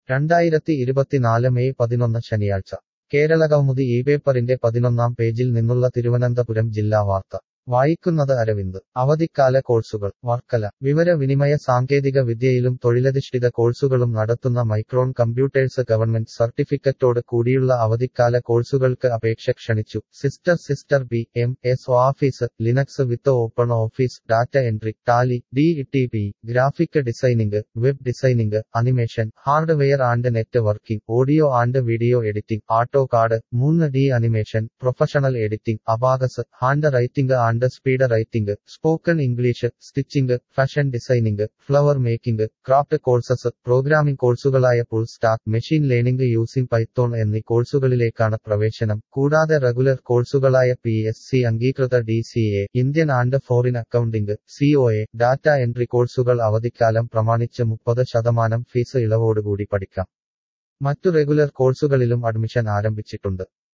രണ്ടായിരത്തി ഇരുപത്തിനാല് മെയ് പതിനൊന്ന് ശനിയാഴ്ച കേരള കൗമുദി ഈ പേപ്പറിന്റെ പതിനൊന്നാം പേജിൽ നിന്നുള്ള തിരുവനന്തപുരം ജില്ലാ വാർത്ത വായിക്കുന്നത് അരവിന്ദ് അവധിക്കാല കോഴ്സുകൾ വർക്കല വിവരവിനിമയ സാങ്കേതിക വിദ്യയിലും തൊഴിലധിഷ്ഠിത കോഴ്സുകളും നടത്തുന്ന മൈക്രോൺ കമ്പ്യൂട്ടേഴ്സ് ഗവൺമെന്റ് സർട്ടിഫിക്കറ്റോട് കൂടിയുള്ള അവധിക്കാല കോഴ്സുകൾക്ക് അപേക്ഷ ക്ഷണിച്ചു sister sister B M S office Linux with open office data entry Tally D T P graphic designing web designing animation hardware and networking audio and video editing AutoCAD മൂന്ന് D animation professional editing abacus hand writing and speed writing spoken English stitching fashion designing flower making craft courses programming കോഴ്സുകളായ full stack machine learning using Python എന്നീ കോഴ്സുകളിലേക്കാണ് പ്രവേശനം കൂടാതെ regular കോഴ്സുകളായ P S C അംഗീകൃത D C A Indian and foreign accounting C O A data entry കോഴ്സുകൾ അവധിക്കാലം പ്രമാണിച്ച് മുപ്പത് ശതമാനം ഫീസ് ഇളവോടുകൂടി പഠിക്കാം മറ്റു റെഗുലർ കോഴ്സുകളിലും അഡ്മിഷൻ ആരംഭിച്ചിട്ടുണ്ട്